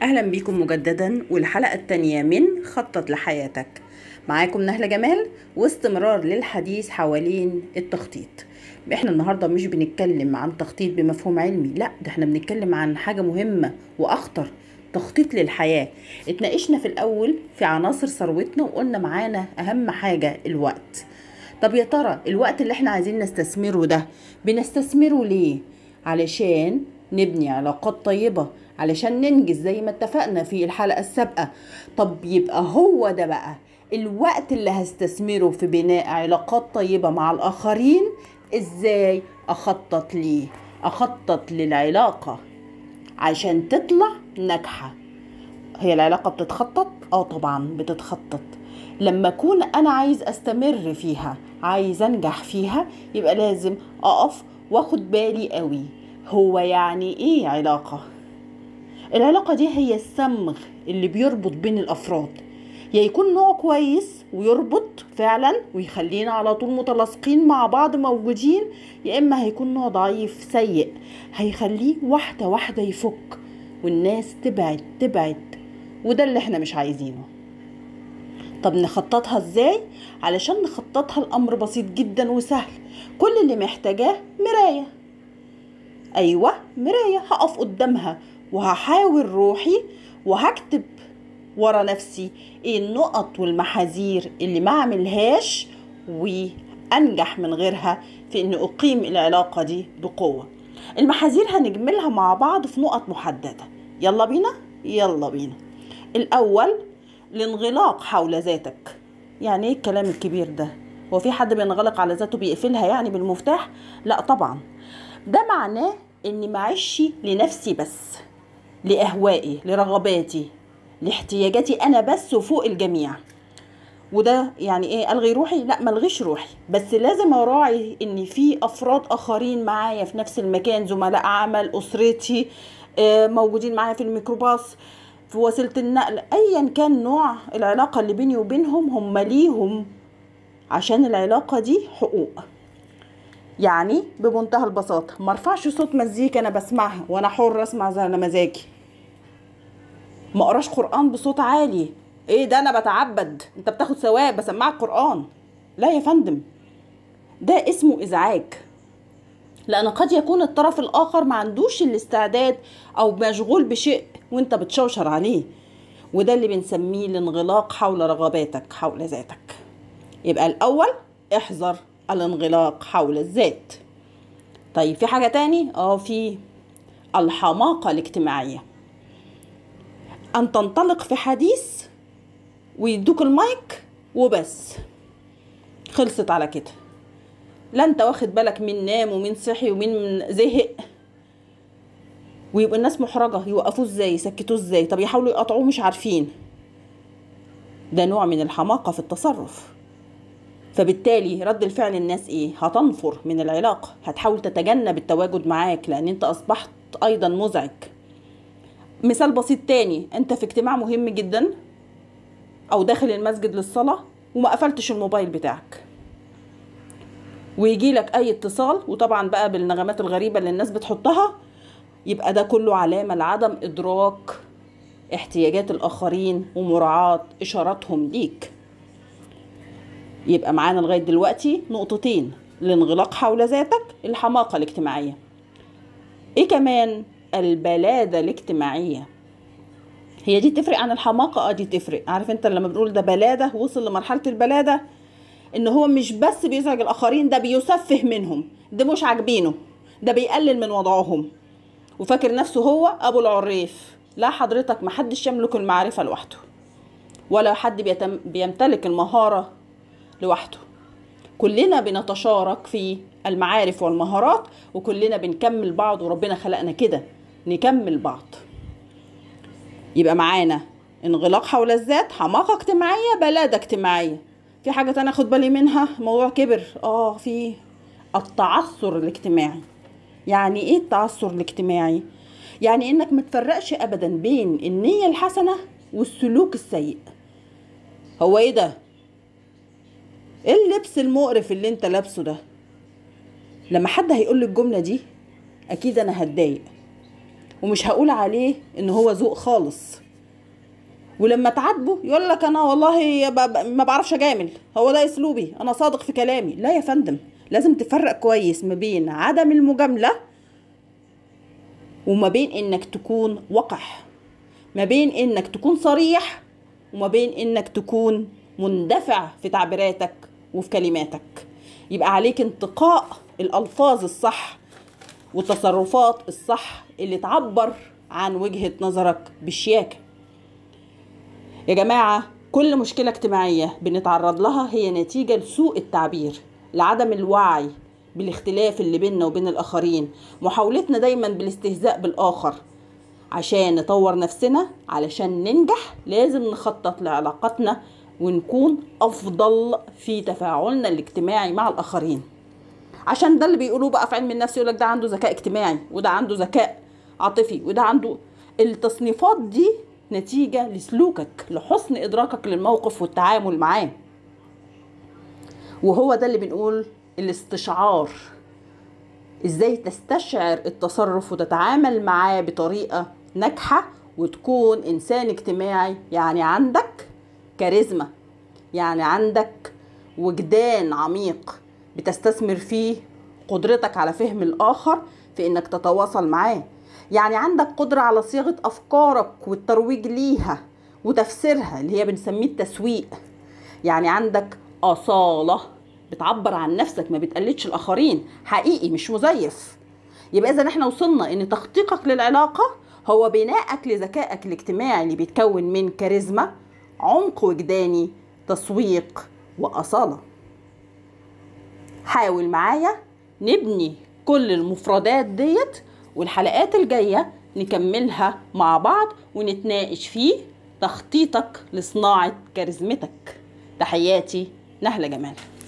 أهلا بيكم مجددا والحلقة التانية من خطط لحياتك معاكم نهلة جمال واستمرار للحديث حوالين التخطيط احنا النهاردة مش بنتكلم عن تخطيط بمفهوم علمي لا ده احنا بنتكلم عن حاجة مهمة وأخطر تخطيط للحياة اتناقشنا في الأول في عناصر ثروتنا وقلنا معانا أهم حاجة الوقت طب يا ترى الوقت اللي احنا عايزين نستثمره ده بنستثمره ليه علشان نبني علاقات طيبة علشان ننجز زي ما اتفقنا في الحلقة السابقة طب يبقى هو ده بقى الوقت اللي هستثمره في بناء علاقات طيبة مع الآخرين ازاي أخطط ليه أخطط للعلاقة عشان تطلع ناجحة هي العلاقة بتتخطط؟ اه طبعا بتتخطط لما اكون انا عايز استمر فيها عايز انجح فيها يبقى لازم اقف واخد بالي قوي هو يعني ايه علاقة العلاقة دي هي السمغ اللي بيربط بين الافراد يا يكون نوع كويس ويربط فعلا ويخلينا على طول متلاصقين مع بعض موجودين يا اما هيكون نوع ضعيف سيء هيخليه واحدة واحدة يفك والناس تبعد تبعد وده اللي احنا مش عايزينه طب نخططها ازاي علشان نخططها الامر بسيط جدا وسهل كل اللي محتاجاه مرايه ايوه مرايه هقف قدامها وهحاول روحي وهكتب ورا نفسي ايه النقط والمحاذير اللي ما اعملهاش وانجح من غيرها في ان اقيم العلاقه دي بقوه المحاذير هنجملها مع بعض في نقط محدده يلا بينا يلا بينا الاول الانغلاق حول ذاتك يعني ايه الكلام الكبير ده هو في حد بينغلق على ذاته بيقفلها يعني بالمفتاح لا طبعا ده معناه اني معيش لنفسي بس لاهوائي لرغباتي لاحتياجاتي انا بس وفوق الجميع وده يعني ايه الغي روحي لا ملغيش روحي بس لازم اراعي ان في افراد اخرين معايا في نفس المكان زملاء عمل اسرتي موجودين معايا في الميكروباص في وسيله النقل ايا كان نوع العلاقه اللي بيني وبينهم هم ليهم عشان العلاقه دي حقوق يعني بمنتهى البساطه ما ارفعش صوت مزيكا انا بسمعها وانا حر اسمع زي انا مزاجي ما اقراش قران بصوت عالي ايه ده انا بتعبد انت بتاخد ثواب بسمعك قران لا يا فندم ده اسمه ازعاج لان قد يكون الطرف الاخر ما عندوش الاستعداد او مشغول بشيء وانت بتشوشر عليه وده اللي بنسميه الانغلاق حول رغباتك حول ذاتك يبقى الاول احذر الانغلاق حول الذات طيب في حاجه تاني اه في الحماقه الاجتماعيه ان تنطلق في حديث ويدوك المايك وبس خلصت على كده لا انت واخد بالك مين نام ومين صحي ومين زهق ويبقى الناس محرجه يوقفوه ازاي يسكتوه ازاي طب يحاولوا يقطعوه مش عارفين ده نوع من الحماقه في التصرف فبالتالي رد الفعل الناس ايه هتنفر من العلاقه هتحاول تتجنب التواجد معاك لان انت اصبحت ايضا مزعج مثال بسيط تاني انت في اجتماع مهم جدا او داخل المسجد للصلاه وما قفلتش الموبايل بتاعك ويجي لك اي اتصال وطبعا بقى بالنغمات الغريبه اللي الناس بتحطها يبقى ده كله علامه لعدم ادراك احتياجات الاخرين ومراعاه اشاراتهم ليك يبقى معانا لغايه دلوقتي نقطتين الانغلاق حول ذاتك الحماقه الاجتماعيه ايه كمان البلاده الاجتماعيه هي دي تفرق عن الحماقه اه دي تفرق عارف انت لما بنقول ده بلاده وصل لمرحله البلاده ان هو مش بس بيزعج الاخرين ده بيسفه منهم ده مش عاجبينه ده بيقلل من وضعهم وفاكر نفسه هو ابو العريف لا حضرتك محدش يملك المعرفه لوحده ولا حد بيتم بيمتلك المهاره لوحده كلنا بنتشارك في المعارف والمهارات وكلنا بنكمل بعض وربنا خلقنا كده نكمل بعض يبقى معانا انغلاق حول الذات حماقة اجتماعية بلادة اجتماعية في حاجة تانية اخد بالي منها موضوع كبر اه في التعثر الاجتماعي يعني ايه التعثر الاجتماعي يعني انك متفرقش ابدا بين النية الحسنة والسلوك السيء هو ايه ده ايه اللبس المقرف اللي انت لابسه ده لما حد هيقول لي الجملة دي اكيد انا هتضايق ومش هقول عليه ان هو ذوق خالص ولما تعاتبه يقول لك انا والله ب- ب- ما بعرفش اجامل هو ده اسلوبي انا صادق في كلامي لا يا فندم لازم تفرق كويس ما بين عدم المجامله وما بين انك تكون وقح ما بين انك تكون صريح وما بين انك تكون مندفع في تعبيراتك وفي كلماتك يبقى عليك انتقاء الالفاظ الصح والتصرفات الصح اللي تعبر عن وجهة نظرك بشياكة يا جماعة كل مشكلة اجتماعية بنتعرض لها هي نتيجة لسوء التعبير لعدم الوعي بالاختلاف اللي بيننا وبين الآخرين محاولتنا دايما بالاستهزاء بالآخر عشان نطور نفسنا علشان ننجح لازم نخطط لعلاقاتنا ونكون أفضل في تفاعلنا الاجتماعي مع الآخرين عشان ده اللي بيقولوه بقى في علم النفس يقول لك ده عنده ذكاء اجتماعي وده عنده ذكاء عاطفي وده عنده التصنيفات دي نتيجة لسلوكك لحسن إدراكك للموقف والتعامل معاه وهو ده اللي بنقول الاستشعار ازاي تستشعر التصرف وتتعامل معاه بطريقة ناجحة وتكون انسان اجتماعي يعني عندك كاريزما يعني عندك وجدان عميق بتستثمر فيه قدرتك على فهم الآخر في إنك تتواصل معاه يعني عندك قدرة على صياغة أفكارك والترويج ليها وتفسيرها اللي هي بنسميه التسويق يعني عندك أصالة بتعبر عن نفسك ما بتقلدش الآخرين حقيقي مش مزيف يبقى إذا احنا وصلنا إن تخطيطك للعلاقة هو بناءك لذكائك الاجتماعي اللي بيتكون من كاريزما عمق وجداني تسويق وأصالة حاول معايا نبني كل المفردات ديت والحلقات الجاية نكملها مع بعض ونتناقش فيه تخطيطك لصناعة كاريزمتك تحياتي نهلة جمال